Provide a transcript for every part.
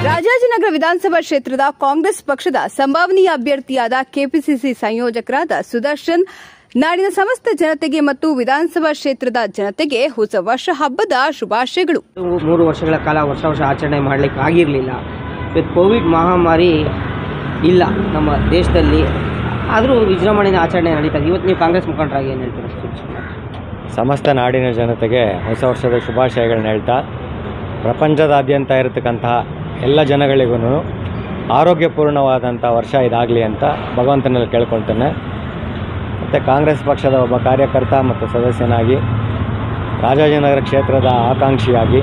ರಾಜಾಜಿನಗರ ವಿಧಾನಸಭಾ ಕ್ಷೇತ್ರದ ಕಾಂಗ್ರೆಸ್ ಪಕ್ಷದ ಸಂಭಾವನೀಯ ಅಭ್ಯರ್ಥಿಯಾದ ಕೆಪಿಸಿಸಿ ಸಂಯೋಜಕರಾದ ಸುದರ್ಶನ್ ನಾಡಿನ ಸಮಸ್ತ ಜನತೆಗೆ ಮತ್ತು ವಿಧಾನಸಭಾ ಕ್ಷೇತ್ರದ ಜನತೆಗೆ ಹೊಸ ವರ್ಷ ಹಬ್ಬದ ಶುಭಾಶಯಗಳು ಮೂರು ವರ್ಷಗಳ ಕಾಲ ವರ್ಷ ವರ್ಷ ಆಚರಣೆ ಮಾಡಲಿಕ್ಕೆ ಆಗಿರಲಿಲ್ಲ ಇವತ್ತು ಕೋವಿಡ್ ಮಹಾಮಾರಿ ಇಲ್ಲ ನಮ್ಮ ದೇಶದಲ್ಲಿ ಆದರೂ ವಿಜೃಂಭಣೆಯ ಆಚರಣೆ ನಡೀತಾ ಇದೆ ಇವತ್ತು ನೀವು ಕಾಂಗ್ರೆಸ್ ಮುಖಂಡರಾಗಿ ಏನು ಹೇಳ್ತೀರಾ ಸಮಸ್ತ ನಾಡಿನ ಜನತೆಗೆ ಹೊಸ ವರ್ಷದ ಶುಭಾಶಯಗಳನ್ನ ಹೇಳ್ತಾ ಪ್ರಪಂಚದಾದ್ಯಂತ ಇರತಕ್ಕಂತಹ ಎಲ್ಲ ಜನಗಳಿಗೂ ಆರೋಗ್ಯಪೂರ್ಣವಾದಂಥ ವರ್ಷ ಇದಾಗಲಿ ಅಂತ ಭಗವಂತನಲ್ಲಿ ಕೇಳ್ಕೊಳ್ತೇನೆ ಮತ್ತು ಕಾಂಗ್ರೆಸ್ ಪಕ್ಷದ ಒಬ್ಬ ಕಾರ್ಯಕರ್ತ ಮತ್ತು ಸದಸ್ಯನಾಗಿ ರಾಜಾಜಿನಗರ ಕ್ಷೇತ್ರದ ಆಕಾಂಕ್ಷಿಯಾಗಿ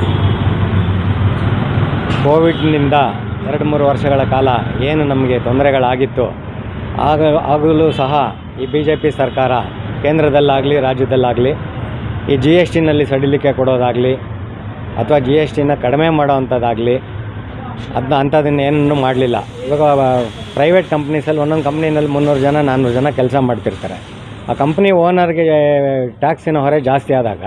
ಕೋವಿಡ್ನಿಂದ ಎರಡು ಮೂರು ವರ್ಷಗಳ ಕಾಲ ಏನು ನಮಗೆ ತೊಂದರೆಗಳಾಗಿತ್ತು ಆಗ ಆಗಲೂ ಸಹ ಈ ಬಿ ಜೆ ಪಿ ಸರ್ಕಾರ ಕೇಂದ್ರದಲ್ಲಾಗಲಿ ರಾಜ್ಯದಲ್ಲಾಗಲಿ ಈ ಜಿ ಎಸ್ ಟಿನಲ್ಲಿ ಸಡಿಲಿಕೆ ಕೊಡೋದಾಗಲಿ ಅಥವಾ ಜಿ ಎಸ್ ಟಿನ ಕಡಿಮೆ ಮಾಡೋವಂಥದ್ದಾಗಲಿ ಅದನ್ನ ಅಂಥದ್ದನ್ನು ಏನನ್ನು ಮಾಡಲಿಲ್ಲ ಇವಾಗ ಪ್ರೈವೇಟ್ ಕಂಪ್ನೀಸಲ್ಲಿ ಒಂದೊಂದು ಕಂಪ್ನಿನಲ್ಲಿ ಮುನ್ನೂರು ಜನ ನಾನ್ನೂರು ಜನ ಕೆಲಸ ಮಾಡ್ತಿರ್ತಾರೆ ಆ ಕಂಪ್ನಿ ಓನರ್ಗೆ ಟ್ಯಾಕ್ಸಿನ ಹೊರೆ ಜಾಸ್ತಿ ಆದಾಗ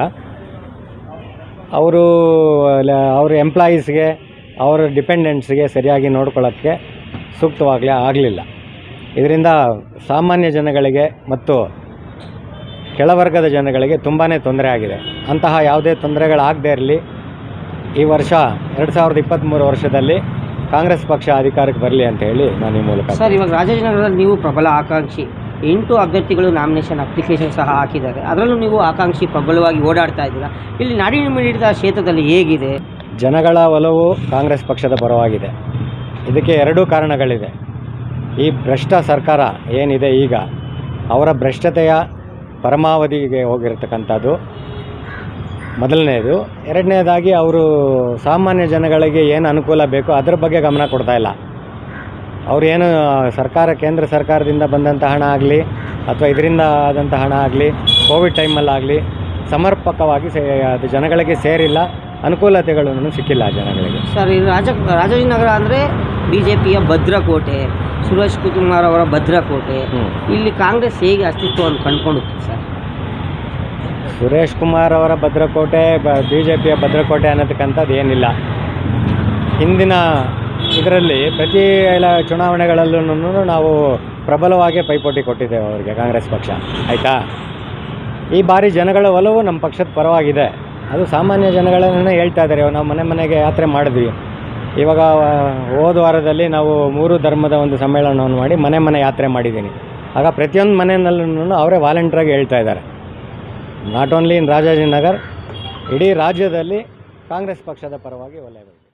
ಅವರು ಅವ್ರ ಎಂಪ್ಲಾಯೀಸ್ಗೆ ಅವರ ಡಿಪೆಂಡೆಂಟ್ಸ್ಗೆ ಸರಿಯಾಗಿ ನೋಡ್ಕೊಳ್ಳೋಕ್ಕೆ ಸೂಕ್ತವಾಗಲಿ ಆಗಲಿಲ್ಲ ಇದರಿಂದ ಸಾಮಾನ್ಯ ಜನಗಳಿಗೆ ಮತ್ತು ಕೆಳವರ್ಗದ ಜನಗಳಿಗೆ ತುಂಬಾ ತೊಂದರೆ ಆಗಿದೆ ಅಂತಹ ಯಾವುದೇ ತೊಂದರೆಗಳಾಗದೇ ಇರಲಿ ಈ ವರ್ಷ ಎರಡು ಸಾವಿರದ ಇಪ್ಪತ್ತ್ಮೂರು ವರ್ಷದಲ್ಲಿ ಕಾಂಗ್ರೆಸ್ ಪಕ್ಷ ಅಧಿಕಾರಕ್ಕೆ ಬರಲಿ ಅಂತ ಹೇಳಿ ನಾನು ಈ ಮೂಲಕ ಸರ್ ಇವಾಗ ರಾಜಾಜಿನಗರದಲ್ಲಿ ನೀವು ಪ್ರಬಲ ಆಕಾಂಕ್ಷಿ ಎಂಟು ಅಭ್ಯರ್ಥಿಗಳು ನಾಮಿನೇಷನ್ ಅಪ್ಲಿಕೇಶನ್ ಸಹ ಹಾಕಿದ್ದಾರೆ ಅದರಲ್ಲೂ ನೀವು ಆಕಾಂಕ್ಷಿ ಪ್ರಬಲವಾಗಿ ಓಡಾಡ್ತಾ ಇದ್ದೀರಾ ಇಲ್ಲಿ ನಾಡಿನ ಮಿಡಿತ ಕ್ಷೇತ್ರದಲ್ಲಿ ಹೇಗಿದೆ ಜನಗಳ ಒಲವು ಕಾಂಗ್ರೆಸ್ ಪಕ್ಷದ ಪರವಾಗಿದೆ ಇದಕ್ಕೆ ಎರಡೂ ಕಾರಣಗಳಿದೆ ಈ ಭ್ರಷ್ಟ ಸರ್ಕಾರ ಏನಿದೆ ಈಗ ಅವರ ಭ್ರಷ್ಟತೆಯ ಪರಮಾವಧಿಗೆ ಹೋಗಿರತಕ್ಕಂಥದ್ದು ಮೊದಲನೇದು ಎರಡನೇದಾಗಿ ಅವರು ಸಾಮಾನ್ಯ ಜನಗಳಿಗೆ ಏನು ಅನುಕೂಲ ಬೇಕೋ ಅದ್ರ ಬಗ್ಗೆ ಗಮನ ಕೊಡ್ತಾ ಇಲ್ಲ ಅವ್ರು ಏನು ಸರ್ಕಾರ ಕೇಂದ್ರ ಸರ್ಕಾರದಿಂದ ಬಂದಂಥ ಹಣ ಆಗಲಿ ಅಥವಾ ಇದರಿಂದ ಆದಂಥ ಹಣ ಆಗಲಿ ಕೋವಿಡ್ ಟೈಮಲ್ಲಾಗಲಿ ಸಮರ್ಪಕವಾಗಿ ಸೇ ಅದು ಜನಗಳಿಗೆ ಸೇರಿಲ್ಲ ಅನುಕೂಲತೆಗಳನ್ನು ಸಿಕ್ಕಿಲ್ಲ ಜನಗಳಿಗೆ ಸರ್ ಈ ರಾಜ ರಾಜಾಜಿನಗರ ಅಂದರೆ ಬಿ ಜೆ ಪಿಯ ಭದ್ರಕೋಟೆ ಸುರೇಶ್ ಕುಮಾರ್ ಅವರ ಭದ್ರಕೋಟೆ ಹ್ಮ್. ಇಲ್ಲಿ ಕಾಂಗ್ರೆಸ್ ಹೇಗೆ ಅಸ್ತಿತ್ವವನ್ನು ಕಂಡುಕೊಳ್ಳುತ್ತೆ ಸರ್ ಸುರೇಶ್ ಕುಮಾರ್ ಅವರ ಭದ್ರಕೋಟೆ ಬಿ ಜೆ ಪಿಯ ಭದ್ರಕೋಟೆ ಅನ್ನತಕ್ಕಂಥದ್ದು ಏನಿಲ್ಲ ಹಿಂದಿನ ಇದರಲ್ಲಿ ಪ್ರತಿ ಎಲ್ಲ ಚುನಾವಣೆಗಳಲ್ಲೂ ನಾವು ಪ್ರಬಲವಾಗಿ ಪೈಪೋಟಿ ಕೊಟ್ಟಿದ್ದೇವೆ ಅವರಿಗೆ ಕಾಂಗ್ರೆಸ್ ಪಕ್ಷ ಆಯಿತಾ ಈ ಬಾರಿ ಜನಗಳ ಒಲವು ನಮ್ಮ ಪಕ್ಷದ ಪರವಾಗಿದೆ ಅದು ಸಾಮಾನ್ಯ ಜನಗಳನ್ನೇ ಹೇಳ್ತಾ ಇದ್ದಾರೆ ನಾವು ಮನೆ ಮನೆಗೆ ಯಾತ್ರೆ ಮಾಡಿದ್ವಿ ಇವಾಗ ಆ, ಹೋದ ವಾರದಲ್ಲಿ ನಾವು ಮೂರು ಧರ್ಮದ ಒಂದು ಸಮ್ಮೇಳನವನ್ನು ಮಾಡಿ ಮನೆ ಮನೆ ಯಾತ್ರೆ ಮಾಡಿದ್ದೀನಿ ಆಗ ಪ್ರತಿಯೊಂದು ಮನೆಯಲ್ಲೂ ಅವರೇ ವಾಲಂಟಿಯರಾಗಿ ಹೇಳ್ತಾ ಇದ್ದಾರೆ ನಾಟ್ ಓನ್ಲಿ ಇನ್ ರಾಜಾಜಿನಗರ್ ಇಡೀ ರಾಜ್ಯದಲ್ಲಿ ಕಾಂಗ್ರೆಸ್ ಪಕ್ಷದ ಪರವಾಗಿ ಒಳ್ಳೆಯದು